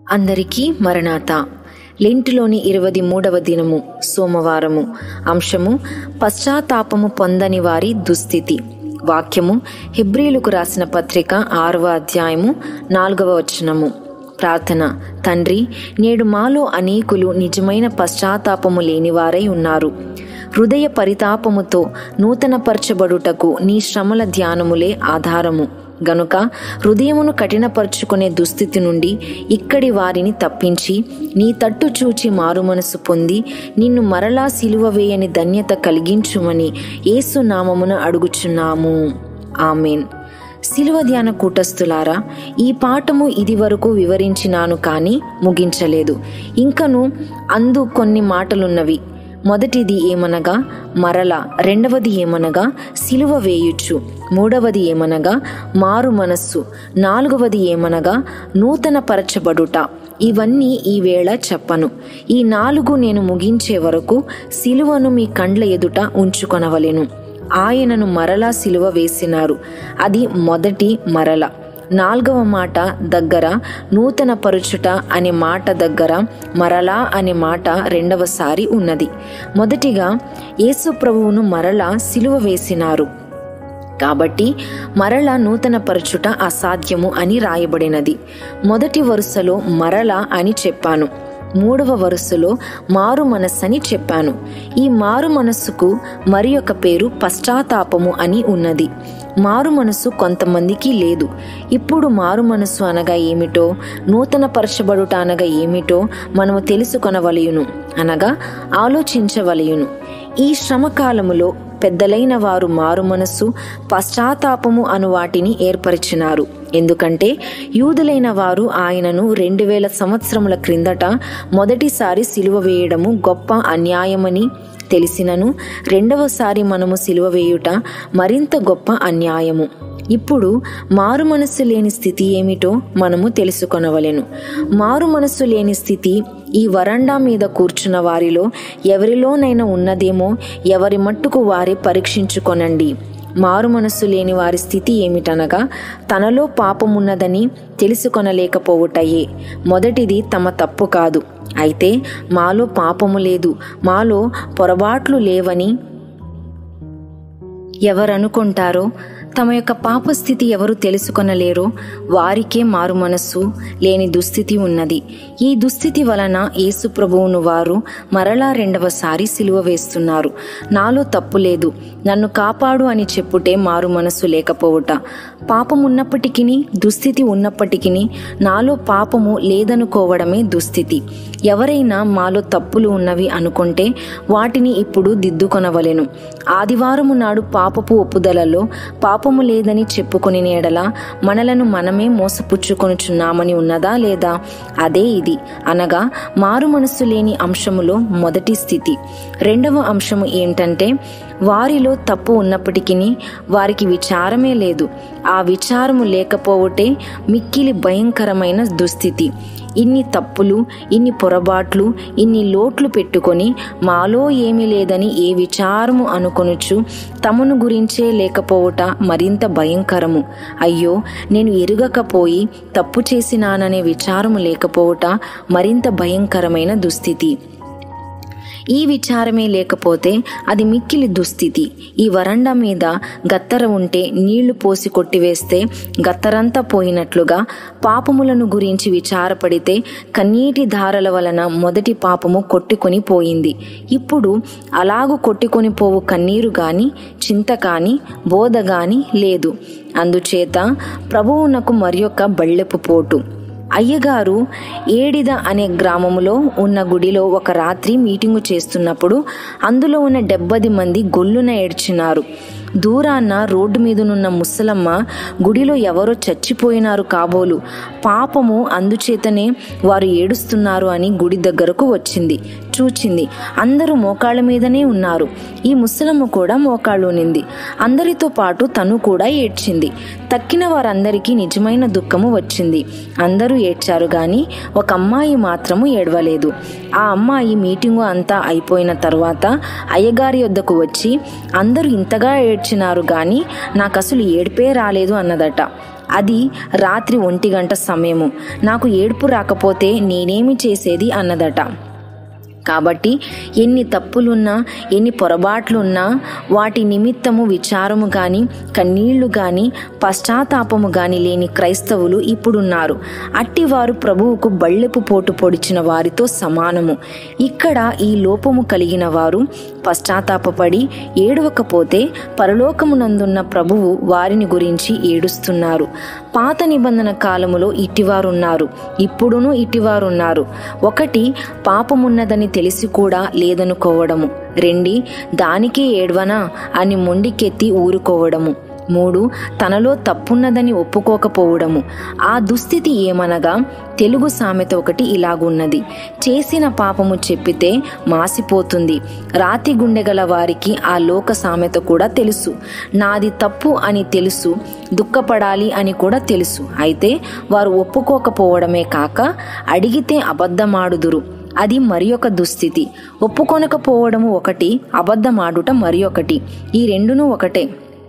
అందరికీ మరణాత లెంటులోని ఇరవై మూడవ దినము సోమవారము అంశము పశ్చాత్తాపము పొందని వారి దుస్థితి వాక్యము హెబ్రిలకు రాసిన పత్రిక ఆరవ అధ్యాయము నాలుగవ వచనము ప్రార్థన తండ్రి నేడు మాలో అనేకులు నిజమైన పశ్చాత్తాపము లేనివారై ఉన్నారు హృదయ పరితాపముతో నూతనపరచబడుటకు నీ శ్రమల ధ్యానములే ఆధారము గనుక హృదయమును కఠినపరుచుకునే దుస్థితి నుండి ఇక్కడి వారిని తప్పించి నీ తట్టు చూచి మారుమనసు పొంది నిన్ను మరలా సిలువ వేయని ధన్యత కలిగించుమని యేసు నామమున అడుగుచున్నాము ఆమెన్ శిలువ ధ్యాన కూటస్థులారా ఈ పాఠము ఇది వరకు వివరించినాను కానీ ముగించలేదు ఇంకను అందు కొన్ని మాటలున్నవి మొదటిది ఏమనగా మరల రెండవది ఏమనగా సిలువ వేయుచు మూడవది ఏమనగా మారు మనస్సు నాలుగవది ఏమనగా నూతన పరచబడుట ఇవన్నీ ఈ వేళ చెప్పను ఈ నాలుగు నేను ముగించే వరకు సిలువను మీ కండ్ల ఎదుట ఉంచుకొనవలెను ఆయనను మరలా సిలువ వేసినారు అది మొదటి మరల నాలుగవ మాట దగ్గర నూతన పరుచుట అనే మాట దగ్గర మరలా అనే మాట రెండవసారి ఉన్నది మొదటిగా యేసు ప్రభువును మరలా సిలువ వేసినారు కాబట్టి మరల నూతన పరచుట అసాధ్యము అని రాయబడినది మొదటి వరుసలో మరల అని చెప్పాను మూడవ వరుసలో మారు మనస్సని చెప్పాను ఈ మారు మనస్సుకు మరి ఒక పేరు పశ్చాత్తాపము అని ఉన్నది మారు మనసు కొంతమందికి లేదు ఇప్పుడు మారు మనసు అనగా ఏమిటో నూతన పరచబడుట అనగా ఏమిటో మనము తెలుసుకొనవలయును అనగా ఆలోచించవలయును ఈ శ్రమకాలములో పెద్దలైన వారు మారు మనస్సు పశ్చాత్తాపము అను వాటిని ఏర్పరిచినారు ఎందుకంటే యూదులైన వారు ఆయనను రెండు వేల సంవత్సరముల క్రిందట మొదటిసారి సిలువ వేయడము గొప్ప అన్యాయమని తెలిసినను రెండవసారి మనము సిలువ వేయుట మరింత గొప్ప అన్యాయము ఇప్పుడు మారు మనస్సు లేని స్థితి ఏమిటో మనము తెలుసుకొనవలెను మారు మనస్సు లేని స్థితి ఈ వరండా మీద కూర్చున్న వారిలో ఎవరిలోనైనా ఉన్నదేమో ఎవరి మట్టుకు వారి పరీక్షించుకొనండి మారు మనస్సు లేని వారి స్థితి ఏమిటనగా తనలో పాపమున్నదని తెలుసుకొనలేకపోవుటయే మొదటిది తమ తప్పు కాదు అయితే మాలో పాపము లేదు మాలో పొరపాట్లు లేవని ఎవరనుకుంటారో తమ యొక్క పాపస్థితి ఎవరు తెలుసుకొనలేరో వారికే మారు మనస్సు లేని దుస్థితి ఉన్నది ఈ దుస్థితి వలన యేసు ప్రభువును వారు మరలా రెండవసారి సిలువ వేస్తున్నారు నాలో తప్పు లేదు నన్ను కాపాడు అని చెప్పుటే మారు మనస్సు లేకపోవుట పాపం ఉన్నప్పటికీ దుస్థితి ఉన్నప్పటికీ నాలో పాపము లేదనుకోవడమే దుస్థితి ఎవరైనా మాలో తప్పులు ఉన్నవి అనుకుంటే వాటిని ఇప్పుడు దిద్దుకొనవలెను ఆదివారము నాడు పాపపు ఒప్పుదలలో పాపము లేదని చెప్పుకొని నేడల మనలను మనమే మోసపుచ్చుకొనుచున్నామని ఉన్నదా లేదా అదే ఇది అనగా మారు మనస్సు లేని అంశములో మొదటి స్థితి రెండవ అంశము ఏంటంటే వారిలో తప్పు ఉన్నప్పటికీ వారికి విచారమే లేదు ఆ విచారము లేకపోవటే మిక్కిలి భయంకరమైన దుస్థితి ఇన్ని తప్పులు ఇన్ని పొరపాట్లు ఇన్ని లోట్లు పెట్టుకొని మాలో ఏమీ లేదని ఏ విచారము అనుకొనుచు తమను గురించే లేకపోవట మరింత భయంకరము అయ్యో నేను ఎరుగకపోయి తప్పు చేసినాననే విచారము లేకపోవట మరింత భయంకరమైన దుస్థితి ఈ విచారమే లేకపోతే అది మిక్కిలి దుస్థితి ఈ వరండా మీద గత్తర ఉంటే నీళ్లు పోసి కొట్టివేస్తే గత్తరంతా పోయినట్లుగా పాపములను గురించి విచారపడితే కన్నీటి ధారల వలన మొదటి పాపము కొట్టుకొని పోయింది ఇప్పుడు అలాగు కొట్టుకొని పోవు కన్నీరు గాని చింత కాని బోధ గాని లేదు అందుచేత ప్రభువునకు మరి యొక్క బళ్ళెపు పోటు అయ్యగారు ఏడిద అనే గ్రామములో ఉన్న గుడిలో ఒక రాత్రి మీటింగు చేస్తున్నప్పుడు అందులో ఉన్న డెబ్బది మంది గొల్లున ఏడ్చినారు దూరాన్న రోడ్డు మీదనున్న ముసలమ్మ గుడిలో ఎవరో చచ్చిపోయినారు కాబోలు పాపము అందుచేతనే వారు ఏడుస్తున్నారు అని గుడి దగ్గరకు వచ్చింది చూచింది అందరూ మోకాళ్ళ మీదనే ఉన్నారు ఈ ముసలమ్మ కూడా మోకాళ్ళు నింది అందరితో పాటు తను కూడా ఏడ్చింది తక్కిన వారందరికీ నిజమైన దుఃఖము వచ్చింది అందరూ ఏడ్చారు గాని ఒక అమ్మాయి మాత్రము ఏడవలేదు ఆ అమ్మాయి మీటింగు అంతా అయిపోయిన తర్వాత అయ్యగారి వద్దకు వచ్చి అందరూ ఇంతగా ఏడ్చినారు గాని నాకు అసలు ఏడిపే రాలేదు అన్నదట అది రాత్రి ఒంటి గంట సమయము నాకు ఏడుపు రాకపోతే నేనేమి చేసేది అన్నదట కాబట్టి ఎన్ని తప్పులున్నా ఎన్ని పొరపాట్లున్నా వాటి నిమిత్తము విచారము గాని కన్నీళ్లు గాని పశ్చాత్తాపము గాని లేని క్రైస్తవులు ఇప్పుడున్నారు అట్టివారు ప్రభువుకు బళ్ళెపు పోటు పొడిచిన వారితో సమానము ఇక్కడ ఈ లోపము కలిగిన వారు పశ్చాత్తాపపడి ఏడవకపోతే పరలోకమునందున్న ప్రభువు వారిని గురించి ఏడుస్తున్నారు పాత నిబంధన కాలములో ఇట్టివారున్నారు ఇప్పుడును ఇట్టివారున్నారు ఒకటి పాపమున్నదని తెలిసి కూడా లేదనుకోవడము రెండి దానికే ఏడ్వనా అని మొండికెత్తి ఊరుకోవడము మూడు తనలో తప్పున్నదని ఒప్పుకోకపోవడము ఆ దుస్థితి ఏమనగా తెలుగు సామెత ఒకటి ఇలాగున్నది చేసిన పాపము చెప్పితే మాసిపోతుంది రాతి గుండెగల వారికి ఆ లోక సామెత కూడా తెలుసు నాది తప్పు అని తెలుసు దుఃఖపడాలి అని కూడా తెలుసు అయితే వారు ఒప్పుకోకపోవడమే కాక అడిగితే అబద్ధమాడుదురు అది మరి ఒక దుస్థితి ఒప్పుకొనకపోవడము ఒకటి అబద్ధమాడుట మరి ఒకటి ఈ రెండును ఒకటే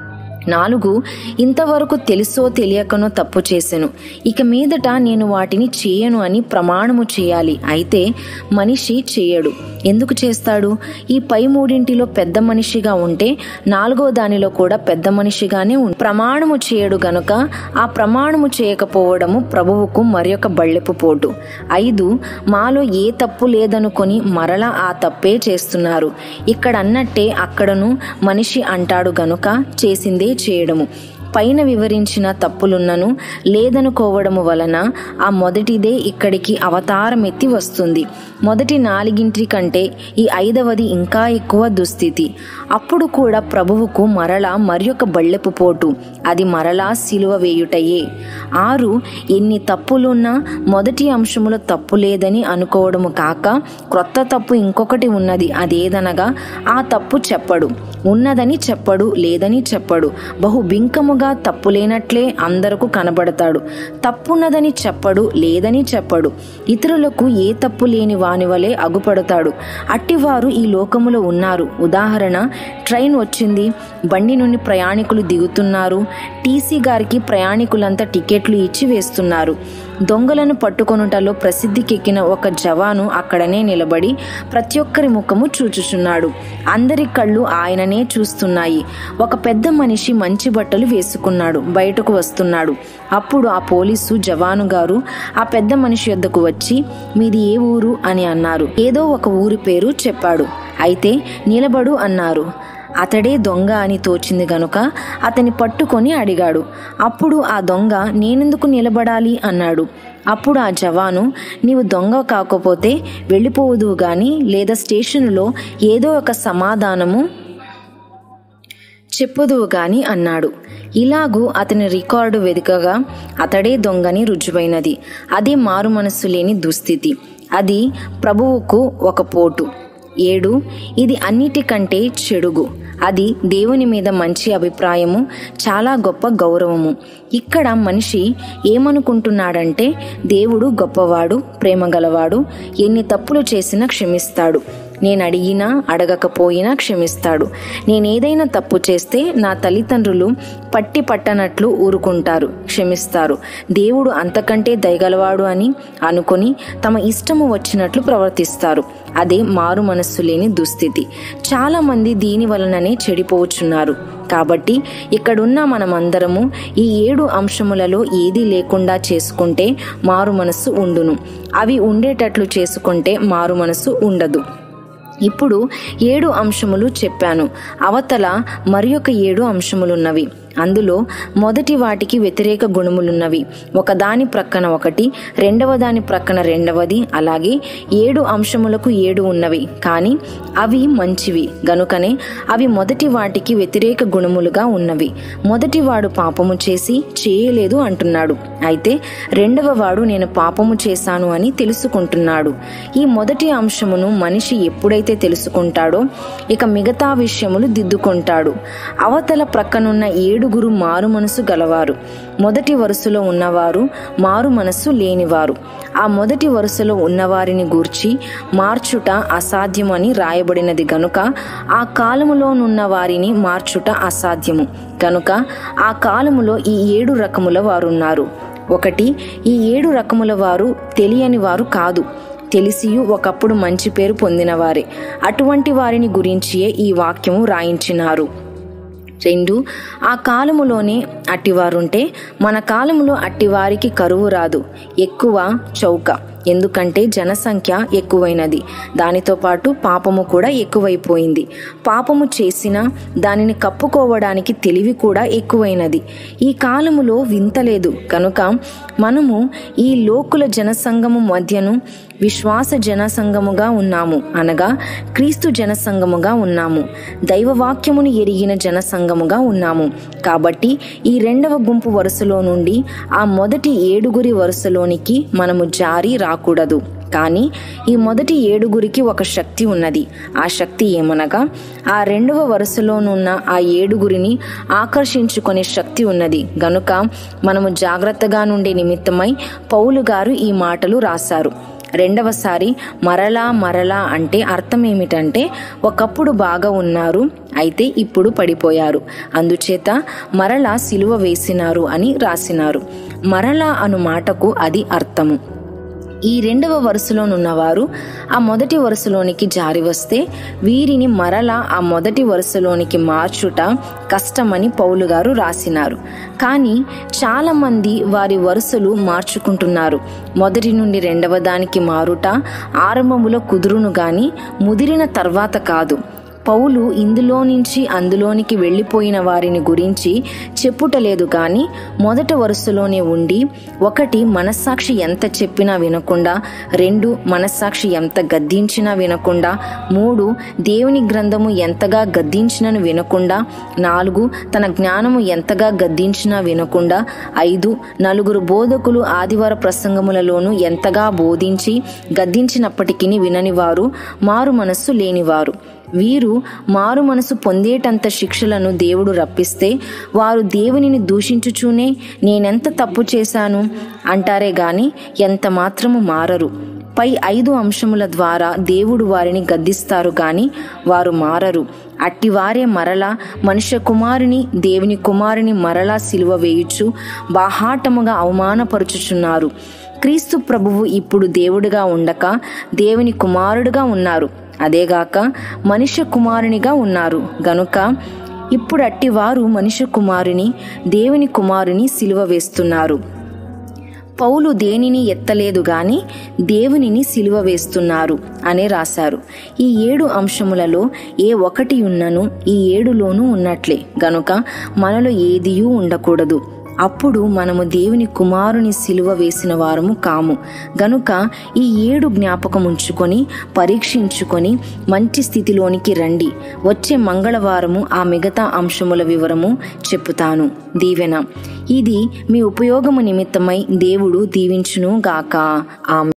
నాలుగు ఇంతవరకు తెలుసో తెలియకనో తప్పు చేశాను ఇక మీదట నేను వాటిని చేయను అని ప్రమాణము చేయాలి అయితే మనిషి చేయడు ఎందుకు చేస్తాడు ఈ పై మూడింటిలో పెద్ద మనిషిగా ఉంటే నాలుగో దానిలో కూడా పెద్ద మనిషిగానే ఉం ప్రమాణము చేయడు గనుక ఆ ప్రమాణము చేయకపోవడము ప్రభువుకు మరి ఒక బళ్ళెపు పోటు ఐదు మాలో ఏ తప్పు లేదనుకొని మరలా ఆ తప్పే చేస్తున్నారు ఇక్కడ అన్నట్టే అక్కడను మనిషి అంటాడు గనుక చేసిందే చేయడము పైన వివరించిన తప్పులున్నను లేదనుకోవడము వలన ఆ మొదటిదే ఇక్కడికి అవతారమెత్తి వస్తుంది మొదటి నాలుగింటి కంటే ఈ ఐదవది ఇంకా ఎక్కువ దుస్థితి అప్పుడు కూడా ప్రభువుకు మరలా మరియొక బళ్ళెపు పోటు అది మరలా సిలువ వేయుటయే ఆరు ఎన్ని తప్పులున్నా మొదటి అంశములో తప్పు లేదని అనుకోవడము కాక క్రొత్త తప్పు ఇంకొకటి ఉన్నది అదేదనగా ఆ తప్పు చెప్పడు ఉన్నదని చెప్పడు లేదని చెప్పడు బహు బింకముగా తప్పు లేనట్లే అందరకు కనబడతాడు తప్పున్నదని చెప్పడు లేదని చెప్పడు ఇతరులకు ఏ తప్పు లేని వాని వలె అగుపడతాడు అట్టివారు ఈ లోకములో ఉన్నారు ఉదాహరణ ట్రైన్ వచ్చింది బండి నుండి ప్రయాణికులు దిగుతున్నారు టీసీ గారికి ప్రయాణికులంతా టికెట్లు ఇచ్చి వేస్తున్నారు దొంగలను పట్టుకొనుటలో ప్రసిద్ధికెక్కిన ఒక జవాను అక్కడనే నిలబడి ప్రతి ఒక్కరి ముఖము చూచుచున్నాడు అందరి కళ్ళు ఆయననే చూస్తున్నాయి ఒక పెద్ద మనిషి మంచి బట్టలు వేసుకున్నాడు బయటకు వస్తున్నాడు అప్పుడు ఆ పోలీసు జవాను గారు ఆ పెద్ద మనిషి వద్దకు వచ్చి మీది ఏ ఊరు అని అన్నారు ఏదో ఒక ఊరి పేరు చెప్పాడు అయితే నిలబడు అన్నారు అతడే దొంగ అని తోచింది గనుక అతని పట్టుకొని అడిగాడు అప్పుడు ఆ దొంగ నేనెందుకు నిలబడాలి అన్నాడు అప్పుడు ఆ జవాను నీవు దొంగ కాకపోతే వెళ్ళిపోవుదువు గాని లేదా స్టేషనులో ఏదో ఒక సమాధానము చెప్పుదువు గాని అన్నాడు ఇలాగూ అతని రికార్డు వెనుకగా అతడే దొంగని రుజువైనది అదే మారు మనస్సు లేని దుస్థితి అది ప్రభువుకు ఒక పోటు ఏడు ఇది అన్నిటికంటే చెడుగు అది దేవుని మీద మంచి అభిప్రాయము చాలా గొప్ప గౌరవము ఇక్కడ మనిషి ఏమనుకుంటున్నాడంటే దేవుడు గొప్పవాడు ప్రేమగలవాడు ఎన్ని తప్పులు చేసినా క్షమిస్తాడు నేను అడిగినా అడగకపోయినా క్షమిస్తాడు నేనేదైనా తప్పు చేస్తే నా తల్లిదండ్రులు పట్టి పట్టనట్లు ఊరుకుంటారు క్షమిస్తారు దేవుడు అంతకంటే దయగలవాడు అని అనుకొని తమ ఇష్టము వచ్చినట్లు ప్రవర్తిస్తారు అదే మారు మనస్సు లేని దుస్థితి చాలా మంది దీని వలననే చెడిపోవచ్చున్నారు కాబట్టి ఇక్కడున్న మనమందరము ఈ ఏడు అంశములలో ఏదీ లేకుండా చేసుకుంటే మారు మనస్సు ఉండును అవి ఉండేటట్లు చేసుకుంటే మారు మనస్సు ఉండదు ఇప్పుడు ఏడు అంశములు చెప్పాను అవతల మరి ఒక ఏడు అంశములున్నవి అందులో మొదటి వాటికి వ్యతిరేక గుణములున్నవి ఒకదాని ప్రక్కన ఒకటి రెండవ దాని ప్రక్కన రెండవది అలాగే ఏడు అంశములకు ఏడు ఉన్నవి కానీ అవి మంచివి గనుకనే అవి మొదటి వాటికి వ్యతిరేక గుణములుగా ఉన్నవి మొదటి వాడు పాపము చేసి చేయలేదు అంటున్నాడు అయితే రెండవ వాడు నేను పాపము చేశాను అని తెలుసుకుంటున్నాడు ఈ మొదటి అంశమును మనిషి ఎప్పుడైతే తెలుసుకుంటాడో ఇక మిగతా విషయములు దిద్దుకుంటాడు అవతల ప్రక్కనున్న ఏడు ఏడుగురు మారు మనసు గలవారు మొదటి వరుసలో ఉన్నవారు మారు మనస్సు లేనివారు ఆ మొదటి వరుసలో ఉన్నవారిని గూర్చి మార్చుట అసాధ్యమని రాయబడినది గనుక ఆ కాలములోనున్న వారిని మార్చుట అసాధ్యము కనుక ఆ కాలములో ఈ ఏడు రకముల వారున్నారు ఒకటి ఈ ఏడు రకముల వారు తెలియని వారు కాదు తెలిసియు ఒకప్పుడు మంచి పేరు పొందినవారే అటువంటి వారిని గురించియే ఈ వాక్యము రాయించినారు రెండు ఆ కాలములోనే అట్టివారుంటే మన కాలములో అట్టివారికి కరువు రాదు ఎక్కువ చౌక ఎందుకంటే జనసంఖ్య ఎక్కువైనది దానితో పాటు పాపము కూడా ఎక్కువైపోయింది పాపము చేసినా దానిని కప్పుకోవడానికి తెలివి కూడా ఎక్కువైనది ఈ కాలములో వింతలేదు కనుక మనము ఈ లోకుల జనసంఘము మధ్యను విశ్వాస జనసంఘముగా ఉన్నాము అనగా క్రీస్తు జనసంఘముగా ఉన్నాము దైవవాక్యమును ఎరిగిన జనసంఘముగా ఉన్నాము కాబట్టి ఈ రెండవ గుంపు వరుసలో నుండి ఆ మొదటి ఏడుగురి వరుసలోనికి మనము జారి రాకూడదు కానీ ఈ మొదటి ఏడుగురికి ఒక శక్తి ఉన్నది ఆ శక్తి ఏమనగా ఆ రెండవ వరుసలోనున్న ఆ ఏడుగురిని ఆకర్షించుకునే శక్తి ఉన్నది గనుక మనము జాగ్రత్తగా నుండే నిమిత్తమై పౌలు గారు ఈ మాటలు రాశారు రెండవసారి మరలా మరలా అంటే అర్థం ఏమిటంటే ఒకప్పుడు బాగా ఉన్నారు అయితే ఇప్పుడు పడిపోయారు అందుచేత మరలా సిలువ వేసినారు అని రాసినారు మరలా అను మాటకు అది అర్థము ఈ రెండవ వరుసలోనున్నవారు ఆ మొదటి వరుసలోనికి జారి వస్తే వీరిని మరలా ఆ మొదటి వరుసలోనికి మార్చుట కష్టమని పౌలు గారు రాసినారు కానీ చాలామంది వారి వరుసలు మార్చుకుంటున్నారు మొదటి నుండి రెండవ దానికి మారుట ఆరంభములో కుదురును గాని ముదిరిన తర్వాత కాదు పౌలు ఇందులో నుంచి అందులోనికి వెళ్ళిపోయిన వారిని గురించి చెప్పుటలేదు కానీ మొదట వరుసలోనే ఉండి ఒకటి మనస్సాక్షి ఎంత చెప్పినా వినకుండా రెండు మనస్సాక్షి ఎంత గద్దించినా వినకుండా మూడు దేవుని గ్రంథము ఎంతగా గద్దించినను వినకుండా నాలుగు తన జ్ఞానము ఎంతగా గద్దించినా వినకుండా ఐదు నలుగురు బోధకులు ఆదివార ప్రసంగములలోనూ ఎంతగా బోధించి గద్దించినప్పటికీ వినని వారు మారు మనస్సు లేనివారు వీరు మారు మనసు పొందేటంత శిక్షలను దేవుడు రప్పిస్తే వారు దేవునిని దూషించుచూనే నేనెంత తప్పు చేశాను అంటారే గాని ఎంత మాత్రము మారరు పై ఐదు అంశముల ద్వారా దేవుడు వారిని గద్దిస్తారు గాని వారు మారరు అట్టివారే మరలా మనుష్య కుమారుని దేవుని కుమారుని మరలా సిలువ వేయుచు బాహాటముగా అవమానపరుచుచున్నారు క్రీస్తు ప్రభువు ఇప్పుడు దేవుడిగా ఉండక దేవుని కుమారుడుగా ఉన్నారు అదేగాక మనుష్య కుమారునిగా ఉన్నారు గనుక ఇప్పుడు అట్టి వారు మనుష్య కుమారుని దేవుని కుమారుని సిలువ వేస్తున్నారు పౌలు దేనిని ఎత్తలేదు గాని దేవునిని సిలువ వేస్తున్నారు అనే రాశారు ఈ ఏడు అంశములలో ఏ ఒకటి ఉన్నను ఈ ఏడులోనూ ఉన్నట్లే గనుక మనలో ఏదియూ ఉండకూడదు అప్పుడు మనము దేవుని కుమారుని సిలువ వేసిన వారము కాము గనుక ఈ ఏడు జ్ఞాపకం ఉంచుకొని పరీక్షించుకొని మంచి స్థితిలోనికి రండి వచ్చే మంగళవారము ఆ మిగతా అంశముల వివరము చెప్పుతాను దీవెన ఇది మీ ఉపయోగము నిమిత్తమై దేవుడు దీవించును గాక ఆమె